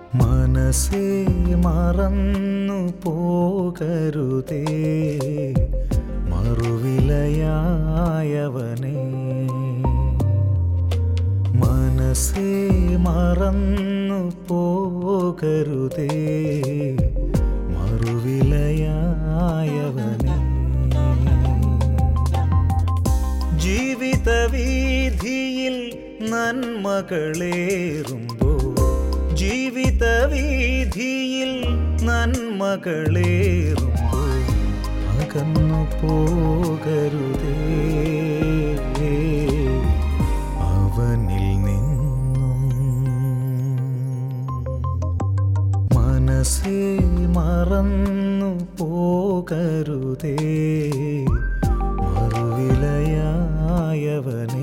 മനസ്സേ മറന്നു പോകരുതേ മറുവിലയായവനെ മനസ്സേ മറന്നു പോകരുതേ മറുവിലയായവനെ ജീവിത വീതിയിൽ നന്മകളേറുമ്പോ ജീവിത വീതിയിൽ നന്മകളേറുമ്പോ അകന്നു പോകരുതേ അവനിൽ നിന്നും മനസ്സേ മറന്നു പോകരുതേ മറുവിലയായവനേ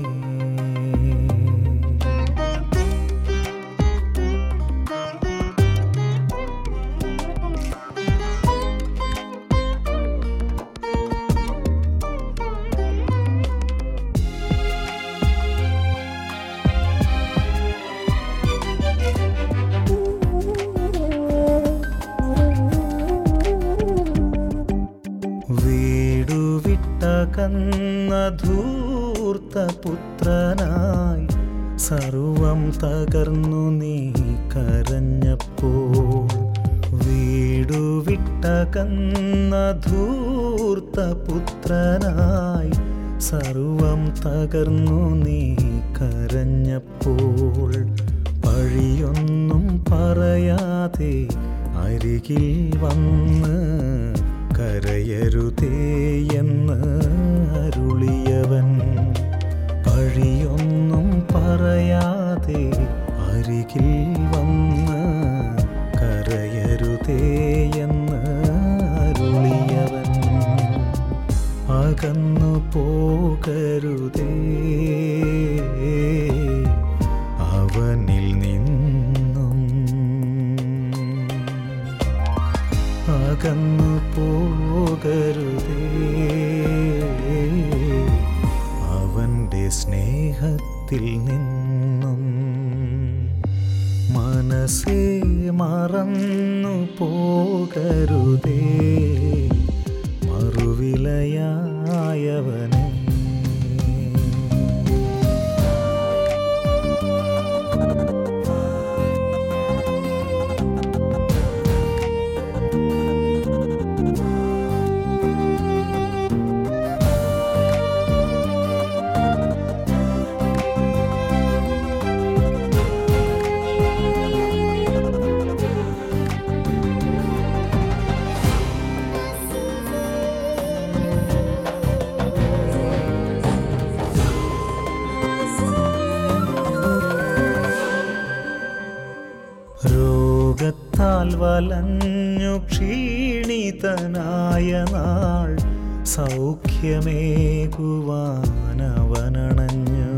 വീടു വിട്ട കന്ന ധൂർത്ത പുത്രനായി സർവം തകർന്നു നീ കരഞ്ഞപ്പോൾ വീടു വിട്ട കന്ന ധൂർത്ത പുത്രനായി സർവം തകർന്നു നീ കരഞ്ഞപ്പോൾ പഴിയൊന്നും പറയാതെ അരികിൽ വന്ന് കരയരുതേ എന്ന് അരുളിയവൻ പഴിയൊന്നും പറയാതെ അരികിൽ വന്ന് കരയരുതേ എന്ന് അരുളിയവൻ അകന്നു പോകരുതേ അവനിൽ നിന്നും അകന്നു പോകരുതേ അവൻ്റെ സ്നേഹത്തിൽ നിന്നും മനസ്സേ മറന്നു പോകരുതേ മറുവിലയായവനെ രോഗത്താൽ വലഞ്ഞു ക്ഷീണിതനായ നാൾ സൗഖ്യമേകുവാനവനണഞ്ഞു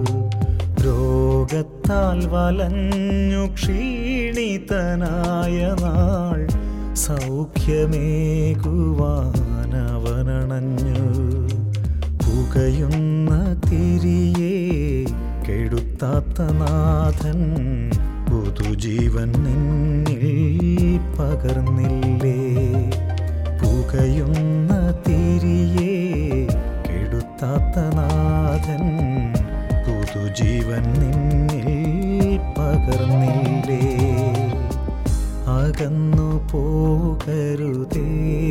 രോഗത്താൽ വലഞ്ഞു ക്ഷീണിതനായ നാൾ സൗഖ്യമേകുവാനവനണഞ്ഞു പുകയുന്ന തിരിയെ കെടുത്താത്ത നാഥൻ പുതുജീവൻ നിന്നിൽ പകർന്നില്ലേ പുകയുന്ന തിരിയെ കെടുത്താത്ത നാഥൻ പുതുജീവൻ നിന്നിൽ പകർന്നില്ലേ അകന്നു പോകരുതേ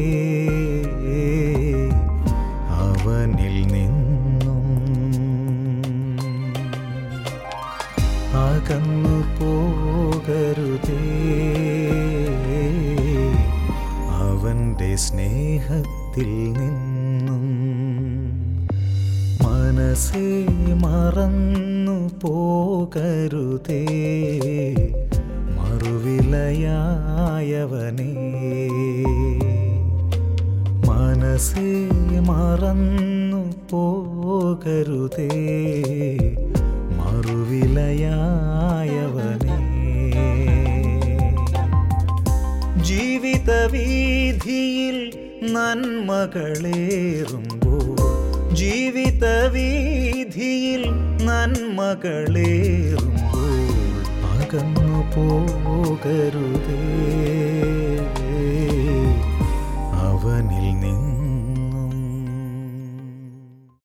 അവനിൽ നിന്നും അകന്നു പോകരുതേ അവൻ്റെ സ്നേഹത്തിൽ നിന്നും മനസ്സേ മറന്നു പോകരുതേ മറുവിലയായവനേ മനസ്സേ മറന്നു പോകരുതേ മറുവിലയായവനേ ജീവിത വീതിയിൽ നന്മകളേറുമ്പോൾ ജീവിത വീതിയിൽ നന്മകളേറുമ്പോൾ അകന്നു പോകരുതേ അവനിൽ നിൻ